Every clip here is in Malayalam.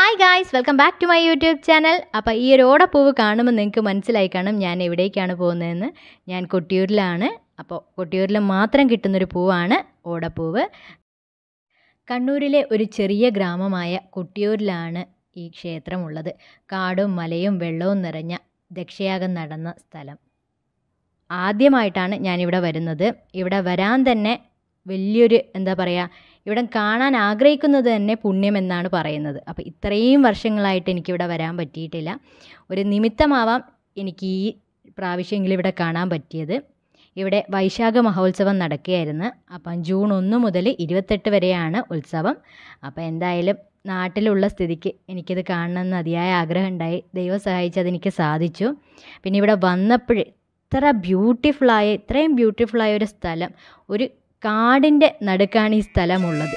hi guys welcome back to my YouTube channel അപ്പോൾ ഈ ഒരു ഓടപ്പൂവ് കാണുമ്പോൾ നിങ്ങൾക്ക് മനസ്സിലായി കാണും ഞാൻ എവിടേക്കാണ് പോകുന്നതെന്ന് ഞാൻ കൊട്ടിയൂരിലാണ് അപ്പോൾ കൊട്ടിയൂരിൽ മാത്രം കിട്ടുന്നൊരു പൂവാണ് ഓടപ്പൂവ് കണ്ണൂരിലെ ഒരു ചെറിയ ഗ്രാമമായ കൊട്ടിയൂരിലാണ് ഈ ക്ഷേത്രമുള്ളത് കാടും മലയും വെള്ളവും നിറഞ്ഞ ദക്ഷയാഗം നടന്ന സ്ഥലം ആദ്യമായിട്ടാണ് ഞാനിവിടെ വരുന്നത് ഇവിടെ വരാൻ തന്നെ വലിയൊരു എന്താ പറയുക ഇവിടെ കാണാൻ ആഗ്രഹിക്കുന്നത് തന്നെ പുണ്യമെന്നാണ് പറയുന്നത് അപ്പോൾ ഇത്രയും വർഷങ്ങളായിട്ട് എനിക്കിവിടെ വരാൻ പറ്റിയിട്ടില്ല ഒരു നിമിത്തമാവാം എനിക്ക് ഈ പ്രാവശ്യമെങ്കിലും ഇവിടെ കാണാൻ പറ്റിയത് ഇവിടെ വൈശാഖ മഹോത്സവം നടക്കുകയായിരുന്നു അപ്പം ജൂൺ ഒന്ന് മുതൽ ഇരുപത്തെട്ട് വരെയാണ് ഉത്സവം അപ്പോൾ എന്തായാലും നാട്ടിലുള്ള സ്ഥിതിക്ക് എനിക്കിത് കാണണമെന്ന് അതിയായ ആഗ്രഹം ഉണ്ടായി ദൈവം സഹായിച്ച് അതെനിക്ക് സാധിച്ചു പിന്നെ ഇവിടെ വന്നപ്പോൾ ഇത്ര ബ്യൂട്ടിഫുള്ളായ ഇത്രയും ബ്യൂട്ടിഫുള്ളായ ഒരു സ്ഥലം ഒരു കാടിൻ്റെ നടുക്കാണ് ഈ സ്ഥലമുള്ളത്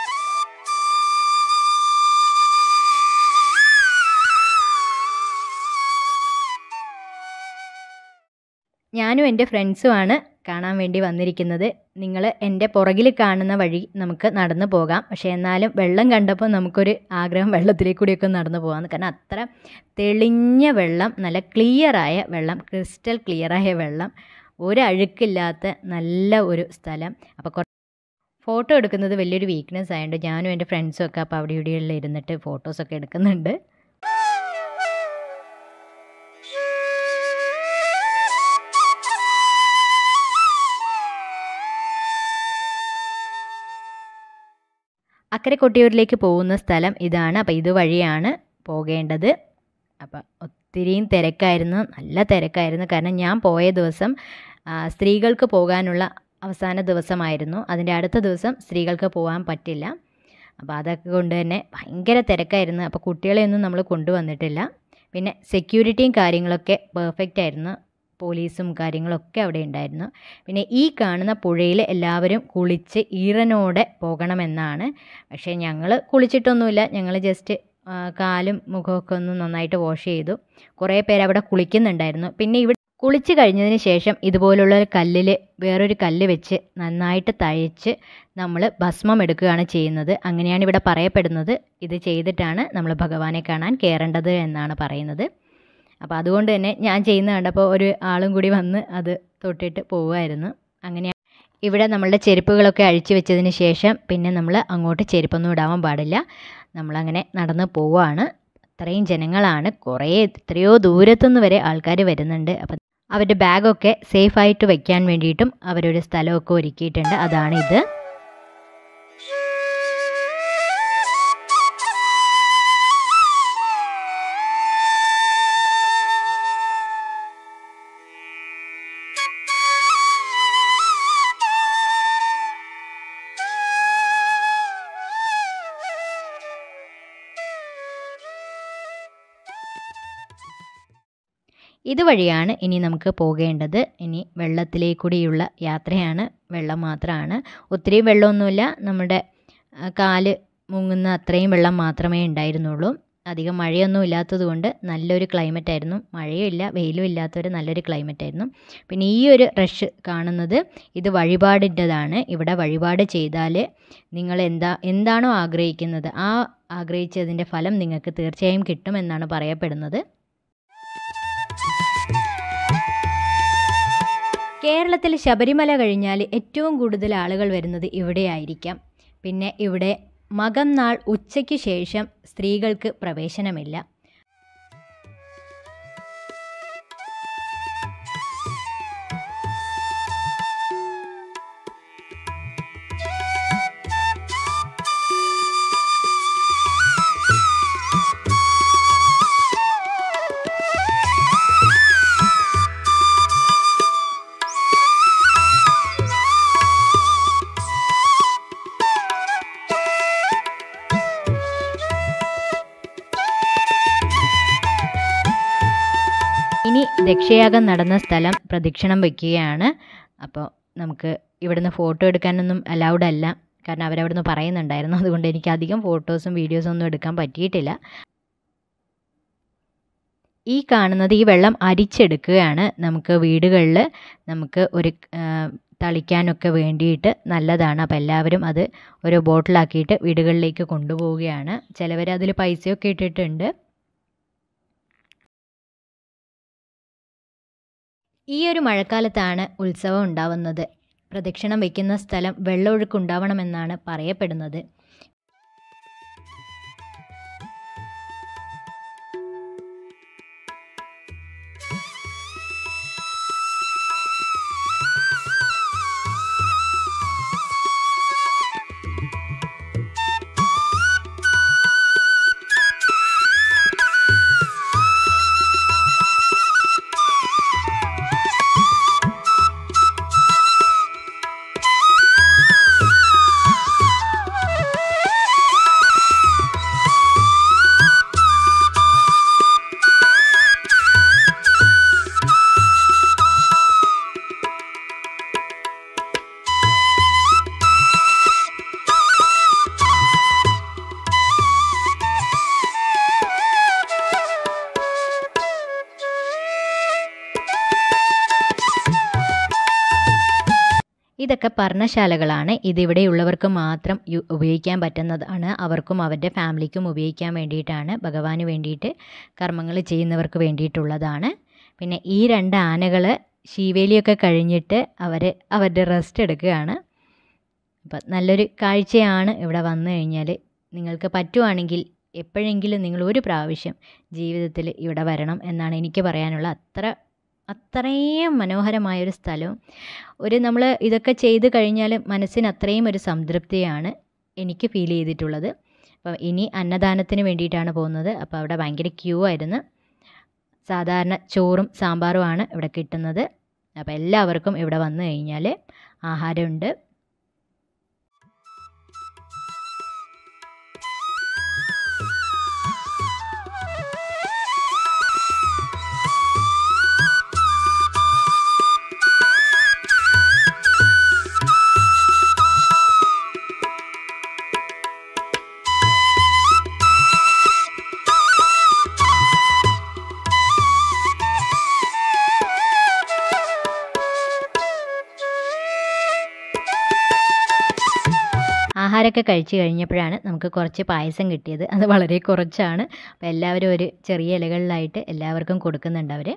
ഞാനും എൻ്റെ ഫ്രണ്ട്സുമാണ് കാണാൻ വേണ്ടി വന്നിരിക്കുന്നത് നിങ്ങൾ എൻ്റെ പുറകിൽ കാണുന്ന വഴി നമുക്ക് നടന്നു പോകാം പക്ഷേ എന്നാലും വെള്ളം കണ്ടപ്പോൾ നമുക്കൊരു ആഗ്രഹം വെള്ളത്തിലേക്ക് കൂടിയൊക്കെ നടന്നു പോകാമെന്ന് കാരണം അത്ര തെളിഞ്ഞ വെള്ളം നല്ല ക്ലിയറായ വെള്ളം ക്രിസ്റ്റൽ ക്ലിയറായ വെള്ളം ഒരഴുക്കില്ലാത്ത നല്ല ഒരു സ്ഥലം അപ്പോൾ ഫോട്ടോ എടുക്കുന്നത് വലിയൊരു വീക്ക്നെസ് ആയതുകൊണ്ട് ഞാനും എൻ്റെ ഫ്രണ്ട്സും ഒക്കെ അപ്പോൾ അവിടെ ഇവിടെയുള്ള ഇരുന്നിട്ട് ഫോട്ടോസൊക്കെ എടുക്കുന്നുണ്ട് അക്കരെ കൊട്ടിയൂരിലേക്ക് പോകുന്ന സ്ഥലം ഇതാണ് അപ്പോൾ ഇതുവഴിയാണ് പോകേണ്ടത് അപ്പം ഒത്തിരിയും തിരക്കായിരുന്നു നല്ല തിരക്കായിരുന്നു കാരണം ഞാൻ പോയ ദിവസം സ്ത്രീകൾക്ക് പോകാനുള്ള അവസാന ദിവസമായിരുന്നു അതിൻ്റെ അടുത്ത ദിവസം സ്ത്രീകൾക്ക് പോകാൻ പറ്റില്ല അപ്പോൾ അതൊക്കെ കൊണ്ട് തന്നെ ഭയങ്കര തിരക്കായിരുന്നു അപ്പോൾ കുട്ടികളെയൊന്നും നമ്മൾ കൊണ്ടുവന്നിട്ടില്ല പിന്നെ സെക്യൂരിറ്റിയും കാര്യങ്ങളൊക്കെ പെർഫെക്റ്റ് ആയിരുന്നു പോലീസും കാര്യങ്ങളൊക്കെ അവിടെ ഉണ്ടായിരുന്നു പിന്നെ ഈ കാണുന്ന പുഴയിൽ എല്ലാവരും കുളിച്ച് ഈറനോടെ പോകണമെന്നാണ് പക്ഷേ ഞങ്ങൾ കുളിച്ചിട്ടൊന്നുമില്ല ഞങ്ങൾ ജസ്റ്റ് കാലും മുഖമൊക്കെ ഒന്ന് നന്നായിട്ട് വാഷ് ചെയ്തു കുറേ പേര് അവിടെ കുളിക്കുന്നുണ്ടായിരുന്നു പിന്നെ ഇവിടെ കുളിച്ച് കഴിഞ്ഞതിന് ശേഷം ഇതുപോലുള്ള ഒരു കല്ലിൽ വേറൊരു കല്ല് വെച്ച് നന്നായിട്ട് തഴച്ച് നമ്മൾ ഭസ്മം എടുക്കുകയാണ് ചെയ്യുന്നത് അങ്ങനെയാണ് ഇവിടെ പറയപ്പെടുന്നത് ഇത് ചെയ്തിട്ടാണ് നമ്മൾ ഭഗവാനെ കാണാൻ കയറേണ്ടത് എന്നാണ് പറയുന്നത് അപ്പോൾ അതുകൊണ്ട് തന്നെ ഞാൻ ചെയ്യുന്ന കണ്ടപ്പോൾ ഒരു ആളും കൂടി വന്ന് അത് തൊട്ടിട്ട് പോവുമായിരുന്നു അങ്ങനെയാണ് ഇവിടെ നമ്മളുടെ ചെരുപ്പുകളൊക്കെ അഴിച്ചു വെച്ചതിന് ശേഷം പിന്നെ നമ്മൾ അങ്ങോട്ട് ചെരുപ്പൊന്നും ഇടാൻ പാടില്ല നമ്മളങ്ങനെ നടന്ന് പോവുകയാണ് അത്രയും ജനങ്ങളാണ് കുറേ എത്രയോ ദൂരത്തുനിന്ന് വരെ ആൾക്കാർ വരുന്നുണ്ട് അപ്പം അവരുടെ ബാഗൊക്കെ സേഫായിട്ട് വെക്കാൻ വേണ്ടിയിട്ടും അവരൊരു സ്ഥലമൊക്കെ ഒരുക്കിയിട്ടുണ്ട് അതാണിത് ഇതുവഴിയാണ് ഇനി നമുക്ക് പോകേണ്ടത് ഇനി വെള്ളത്തിലേക്കൂടിയുള്ള യാത്രയാണ് വെള്ളം മാത്രമാണ് ഒത്തിരി വെള്ളമൊന്നുമില്ല നമ്മുടെ കാല് മുങ്ങുന്ന അത്രയും വെള്ളം മാത്രമേ ഉണ്ടായിരുന്നുള്ളൂ അധികം മഴയൊന്നും ഇല്ലാത്തത് കൊണ്ട് നല്ലൊരു ക്ലൈമറ്റ് ആയിരുന്നു മഴയും ഇല്ല വെയിലും ഇല്ലാത്തൊരു നല്ലൊരു ക്ലൈമറ്റ് ആയിരുന്നു പിന്നെ ഈ ഒരു റഷ് കാണുന്നത് ഇത് വഴിപാടിൻ്റെതാണ് ഇവിടെ വഴിപാട് ചെയ്താൽ നിങ്ങൾ എന്താ എന്താണോ ആഗ്രഹിക്കുന്നത് ആ ആഗ്രഹിച്ചതിൻ്റെ ഫലം നിങ്ങൾക്ക് തീർച്ചയായും കിട്ടുമെന്നാണ് പറയപ്പെടുന്നത് കേരളത്തിൽ ശബരിമല കഴിഞ്ഞാൽ ഏറ്റവും കൂടുതൽ ആളുകൾ വരുന്നത് ഇവിടെയായിരിക്കാം പിന്നെ ഇവിടെ മകം നാൾ ഉച്ചയ്ക്ക് ശേഷം സ്ത്രീകൾക്ക് പ്രവേശനമില്ല ഇനി ദക്ഷയാഗം നടന്ന സ്ഥലം പ്രദക്ഷിണം വയ്ക്കുകയാണ് അപ്പോൾ നമുക്ക് ഇവിടുന്ന് ഫോട്ടോ എടുക്കാനൊന്നും അലൗഡ് അല്ല കാരണം അവരവിടുന്ന് പറയുന്നുണ്ടായിരുന്നു അതുകൊണ്ട് എനിക്ക് അധികം ഫോട്ടോസും വീഡിയോസും ഒന്നും എടുക്കാൻ പറ്റിയിട്ടില്ല ഈ കാണുന്നത് ഈ വെള്ളം അരിച്ചെടുക്കുകയാണ് നമുക്ക് വീടുകളിൽ നമുക്ക് ഒരു തളിക്കാനൊക്കെ വേണ്ടിയിട്ട് നല്ലതാണ് അപ്പോൾ എല്ലാവരും അത് ഒരു ബോട്ടിലാക്കിയിട്ട് വീടുകളിലേക്ക് കൊണ്ടുപോവുകയാണ് ചിലവർ അതിൽ പൈസയൊക്കെ ഇട്ടിട്ടുണ്ട് ഈ ഒരു മഴക്കാലത്താണ് ഉത്സവം ഉണ്ടാവുന്നത് പ്രദക്ഷിണം വയ്ക്കുന്ന സ്ഥലം വെള്ളമൊഴുക്കുണ്ടാവണമെന്നാണ് പറയപ്പെടുന്നത് ഇതൊക്കെ പർണശാലകളാണ് ഇതിവിടെയുള്ളവർക്ക് മാത്രം യു ഉപയോഗിക്കാൻ പറ്റുന്നതാണ് അവർക്കും അവരുടെ ഫാമിലിക്കും ഉപയോഗിക്കാൻ വേണ്ടിയിട്ടാണ് ഭഗവാന് വേണ്ടിയിട്ട് കർമ്മങ്ങൾ ചെയ്യുന്നവർക്ക് വേണ്ടിയിട്ടുള്ളതാണ് പിന്നെ ഈ രണ്ട് ആനകൾ ശീവേലിയൊക്കെ കഴിഞ്ഞിട്ട് അവർ അവരുടെ റെസ്റ്റ് എടുക്കുകയാണ് അപ്പം നല്ലൊരു കാഴ്ചയാണ് ഇവിടെ വന്നു കഴിഞ്ഞാൽ നിങ്ങൾക്ക് പറ്റുവാണെങ്കിൽ എപ്പോഴെങ്കിലും നിങ്ങൾ ഒരു പ്രാവശ്യം ജീവിതത്തിൽ ഇവിടെ വരണം എന്നാണ് എനിക്ക് പറയാനുള്ള അത്ര അത്രയും മനോഹരമായൊരു സ്ഥലവും ഒരു നമ്മൾ ഇതൊക്കെ ചെയ്ത് കഴിഞ്ഞാൽ മനസ്സിന് അത്രയും ഒരു സംതൃപ്തിയാണ് എനിക്ക് ഫീൽ ചെയ്തിട്ടുള്ളത് അപ്പോൾ ഇനി അന്നദാനത്തിന് വേണ്ടിയിട്ടാണ് പോകുന്നത് അപ്പോൾ അവിടെ ഭയങ്കര ക്യൂ ആയിരുന്നു സാധാരണ ചോറും സാമ്പാറുമാണ് ഇവിടെ കിട്ടുന്നത് അപ്പോൾ എല്ലാവർക്കും ഇവിടെ വന്നു കഴിഞ്ഞാൽ ആഹാരമുണ്ട് ആഹാരമൊക്കെ കഴിച്ച് കഴിഞ്ഞപ്പോഴാണ് നമുക്ക് കുറച്ച് പായസം കിട്ടിയത് അത് വളരെ കുറച്ചാണ് അപ്പോൾ എല്ലാവരും ഒരു ചെറിയ ഇലകളിലായിട്ട് എല്ലാവർക്കും കൊടുക്കുന്നുണ്ട് അവർ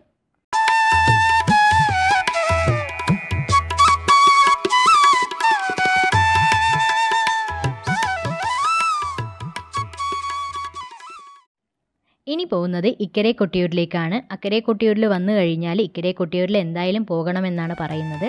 ഇനി പോകുന്നത് ഇക്കരെ കൊട്ടിയൂരിലേക്കാണ് അക്കരെ കൊട്ടിയൂരിൽ വന്നു കഴിഞ്ഞാൽ ഇക്കരെ കൊട്ടിയൂരിൽ എന്തായാലും പോകണമെന്നാണ് പറയുന്നത്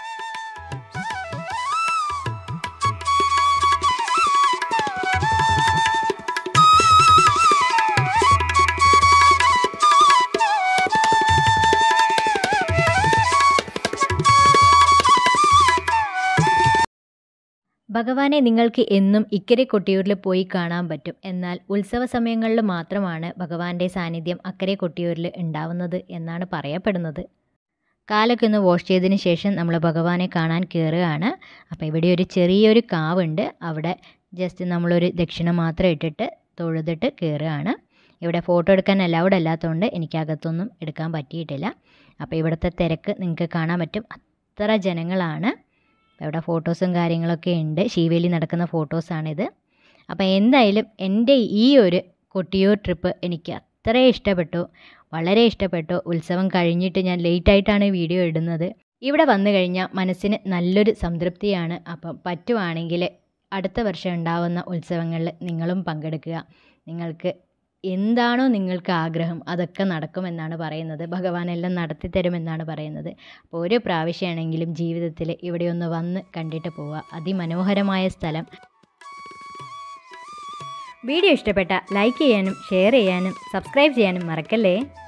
ഭഗവാനെ നിങ്ങൾക്ക് എന്നും ഇക്കരെ കൊട്ടിയൂരിൽ പോയി കാണാൻ പറ്റും എന്നാൽ ഉത്സവ സമയങ്ങളിൽ മാത്രമാണ് ഭഗവാന്റെ സാന്നിധ്യം അക്കരെ കൊട്ടിയൂരിൽ ഉണ്ടാവുന്നത് എന്നാണ് പറയപ്പെടുന്നത് കാലൊക്കെ ഒന്ന് വാഷ് ചെയ്തതിന് ശേഷം നമ്മൾ ഭഗവാനെ കാണാൻ കയറുകയാണ് അപ്പോൾ ഇവിടെ ഒരു ചെറിയൊരു കാവുണ്ട് അവിടെ ജസ്റ്റ് നമ്മളൊരു ദക്ഷിണ മാത്രം ഇട്ടിട്ട് തൊഴുതിട്ട് കയറുകയാണ് ഇവിടെ ഫോട്ടോ എടുക്കാൻ അലൗഡ് അല്ലാത്തതുകൊണ്ട് എനിക്ക് അകത്തൊന്നും എടുക്കാൻ പറ്റിയിട്ടില്ല അപ്പോൾ ഇവിടുത്തെ തിരക്ക് നിങ്ങൾക്ക് കാണാൻ പറ്റും അത്ര ജനങ്ങളാണ് ഇവിടെ ഫോട്ടോസും കാര്യങ്ങളൊക്കെ ഉണ്ട് ശീവേലി നടക്കുന്ന ഫോട്ടോസാണിത് അപ്പോൾ എന്തായാലും എൻ്റെ ഈ ഒരു കൊട്ടിയൂർ ട്രിപ്പ് എനിക്ക് അത്രേ ഇഷ്ടപ്പെട്ടു വളരെ ഇഷ്ടപ്പെട്ടു ഉത്സവം കഴിഞ്ഞിട്ട് ഞാൻ ലേറ്റായിട്ടാണ് വീഡിയോ ഇടുന്നത് ഇവിടെ വന്നു കഴിഞ്ഞാൽ മനസ്സിന് നല്ലൊരു സംതൃപ്തിയാണ് അപ്പം പറ്റുവാണെങ്കിൽ അടുത്ത വർഷം ഉണ്ടാവുന്ന ഉത്സവങ്ങളിൽ നിങ്ങളും പങ്കെടുക്കുക നിങ്ങൾക്ക് എന്താണോ നിങ്ങൾക്ക് ആഗ്രഹം അതൊക്കെ നടക്കുമെന്നാണ് പറയുന്നത് ഭഗവാൻ എല്ലാം നടത്തി തരുമെന്നാണ് പറയുന്നത് അപ്പോൾ ഒരു പ്രാവശ്യമാണെങ്കിലും ജീവിതത്തിൽ ഇവിടെ ഒന്ന് വന്ന് കണ്ടിട്ട് പോവുക അതിമനോഹരമായ സ്ഥലം വീഡിയോ ഇഷ്ടപ്പെട്ട ലൈക്ക് ചെയ്യാനും ഷെയർ ചെയ്യാനും സബ്സ്ക്രൈബ് ചെയ്യാനും മറക്കല്ലേ